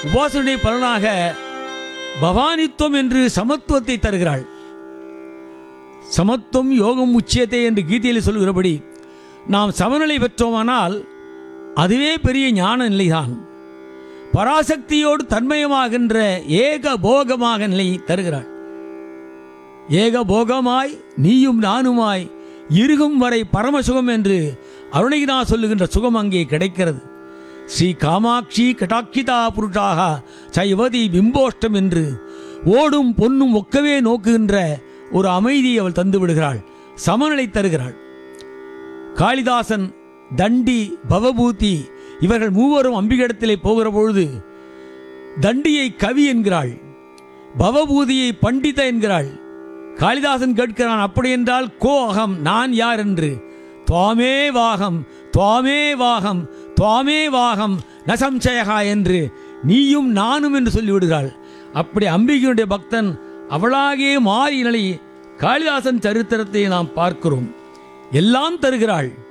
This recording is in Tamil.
உபாசனை பலனாக பவானித்துவம் என்று சமத்துவத்தை தருகிறாள் சமத்துவம் யோகம் உச்சியத்தை என்று கீதையில் சொல்கிறபடி நாம் சமநிலை பெற்றோமானால் அதுவே பெரிய ஞான நிலைதான் பராசக்தியோடு தன்மயமாகின்ற ஏக போகமாக நிலை தருகிறாள் ஏக போகமாய் நீயும் நானுமாய் இருகும் வரை பரமசுகம் என்று அருணகினா சொல்லுகின்ற சுகம் அங்கே கிடைக்கிறது ஸ்ரீ காமாட்சி கடாட்சிதா புருஷாக சைவதி பிம்போஷ்டம் என்று ஓடும் பொன்னும் ஒக்கவே நோக்குகின்ற ஒரு அமைதியை அவள் தந்து விடுகிறாள் சமநிலை தருகிறாள் காளிதாசன் தண்டி பவபூதி இவர்கள் மூவரும் அம்பிகையிடத்திலே போகிற பொழுது தண்டியை கவி என்கிறாள் பவபூதியை பண்டித என்கிறாள் காளிதாசன் கேட்கிறான் அப்படி என்றால் கோ அகம் நான் யார் என்று துவாமே வாகம் துவாமே வாகம் துவாமே வாகம் நசம்சயகா என்று நீயும் நானும் என்று சொல்லிவிடுகிறாள் அப்படி அம்பிகையுடைய பக்தன் அவளாகவே மாறி நிலை காளிதாசன் சரித்திரத்தை நாம் பார்க்கிறோம் எல்லாம் தருகிறாள்